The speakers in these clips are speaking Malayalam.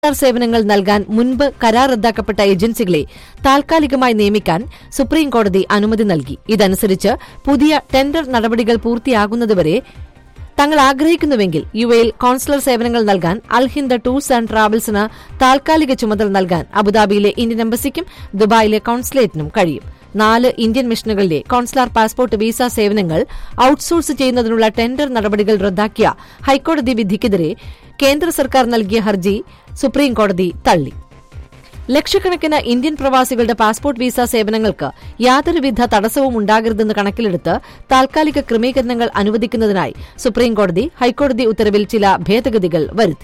സർക്കാർ സേവനങ്ങൾ നൽകാൻ മുൻപ് കരാർ റദ്ദാക്കപ്പെട്ട ഏജൻസികളെ താൽക്കാലികമായി നിയമിക്കാൻ സുപ്രീം കോടതി അനുമതി നൽകി ഇതനുസരിച്ച് പുതിയ ടെൻഡർ നടപടികൾ പൂർത്തിയാകുന്നതുവരെ തങ്ങൾ ആഗ്രഹിക്കുന്നുവെങ്കിൽ യു എയിൽ കോൺസുലർ സേവനങ്ങൾ നൽകാൻ അൽഹിന്ദ് ടൂർസ് ആൻഡ് ട്രാവൽസിന് താൽക്കാലിക ചുമതല നൽകാൻ അബുദാബിയിലെ ഇന്ത്യൻ എംബസിക്കും ദുബായിലെ കോൺസുലേറ്റിനും കഴിയും നാല് ഇന്ത്യൻ മിഷനുകളിലെ കോൺസുലാർ പാസ്പോർട്ട് വിസ സേവനങ്ങൾ ഔട്ട്സോഴ്സ് ചെയ്യുന്നതിനുള്ള ടെൻഡർ നടപടികൾ റദ്ദാക്കിയ ഹൈക്കോടതി വിധിക്കെതിരെ കേന്ദ്ര സർക്കാർ നൽകിയ ഹർജി സുപ്രീം കോടതി തള്ളി ലക്ഷക്കണക്കിന് ഇന്ത്യൻ പ്രവാസികളുടെ പാസ്പോർട്ട് വിസ സേവനങ്ങൾക്ക് യാതൊരുവിധ തടസ്സവും ഉണ്ടാകരുതെന്ന് കണക്കിലെടുത്ത് താൽക്കാലിക ക്രമീകരണങ്ങൾ അനുവദിക്കുന്നതിനായി സുപ്രീംകോടതി ഹൈക്കോടതി ഉത്തരവിൽ ചില ഭേദഗതികൾ വരുത്തി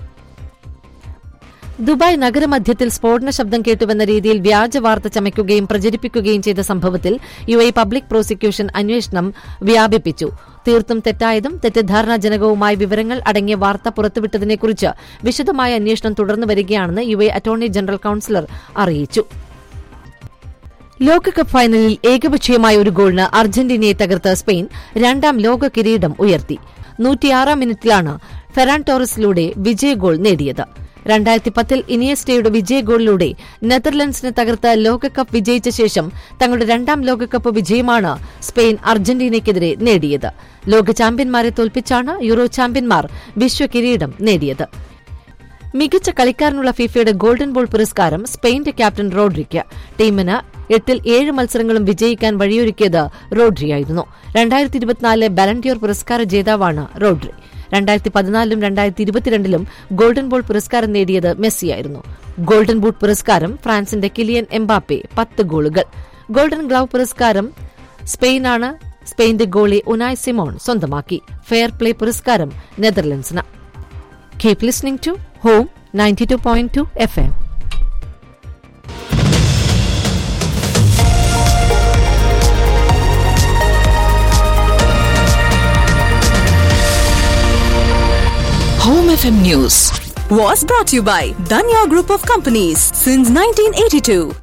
ദുബായ് നഗരമധ്യത്തിൽ സ്ഫോടന ശബ്ദം കേട്ടുവെന്ന രീതിയിൽ വ്യാജ വാർത്ത ചമയ്ക്കുകയും പ്രചരിപ്പിക്കുകയും ചെയ്ത സംഭവത്തിൽ യു എ പബ്ലിക് പ്രോസിക്യൂഷൻ അന്വേഷണം വ്യാപിപ്പിച്ചു തീർത്തും തെറ്റായതും തെറ്റിദ്ധാരണാജനകവുമായ വിവരങ്ങൾ അടങ്ങിയ വാർത്ത പുറത്തുവിട്ടതിനെക്കുറിച്ച് വിശദമായ അന്വേഷണം തുടർന്നു വരികയാണെന്ന് U A attorney general councillor അറിയിച്ചു ലോകകപ്പ് ഫൈനലിൽ ഏകപക്ഷീയമായ ഒരു ഗോളിന് അർജന്റീനയെ തകർത്ത് സ്പെയിൻ രണ്ടാം ലോക കിരീടം ഉയർത്തി നൂറ്റിയാറാം മിനിറ്റിലാണ് ഫെറാൻ ടോറസിലൂടെ വിജയ ഗോൾ നേടിയത് രണ്ടായിരത്തി പത്തിൽ ഇനിയസ്റ്റയുടെ വിജയ ഗോളിലൂടെ നെതർലൻഡ്സിനെ തകർത്ത് ലോകകപ്പ് വിജയിച്ച ശേഷം തങ്ങളുടെ രണ്ടാം ലോകകപ്പ് വിജയമാണ് സ്പെയിൻ അർജന്റീനയ്ക്കെതിരെ നേടിയത് ലോക ചാമ്പ്യന്മാരെ തോൽപ്പിച്ചാണ് യൂറോ ചാമ്പ്യന്മാർ വിശ്വ കിരീടം നേടിയത് മികച്ച കളിക്കാരനുള്ള ഫിഫയുടെ ഗോൾഡൻ ബോൾ പുരസ്കാരം സ്പെയിന്റെ ക്യാപ്റ്റൻ റോഡ്രിക്ക് ടീമിന് എട്ടിൽ ഏഴ് മത്സരങ്ങളും വിജയിക്കാൻ വഴിയൊരുക്കിയത് റോഡ്രിയായിരുന്നു രണ്ടായിരത്തി ഇരുപത്തിനാലിലെ ബാലൻഡിയോർ പുരസ്കാര ജേതാവാണ് റോഡ്രി രണ്ടായിരത്തി പതിനാലിലും രണ്ടായിരത്തി ഇരുപത്തിരണ്ടിലും ഗോൾഡൻ ബോൾ പുരസ്കാരം നേടിയത് മെസ്സിയായിരുന്നു ഗോൾഡൻ ബൂട്ട് പുരസ്കാരം ഫ്രാൻസിന്റെ കിലിയൻ എംബാപ്പെ പത്ത് ഗോളുകൾ ഗോൾഡൻ ഗ്ലൗ പുരസ്കാരം സ്പെയിനാണ് സ്പെയിന്റെ ഗോളി ഉനായ് സിമോൺ സ്വന്തമാക്കി ഫെയർ പ്ലേ പുരസ്കാരം നെതർലൻഡ്സിന് keep listening to home ninety two point two F M Home FM News was brought to you by Danya Group of Companies since 1982.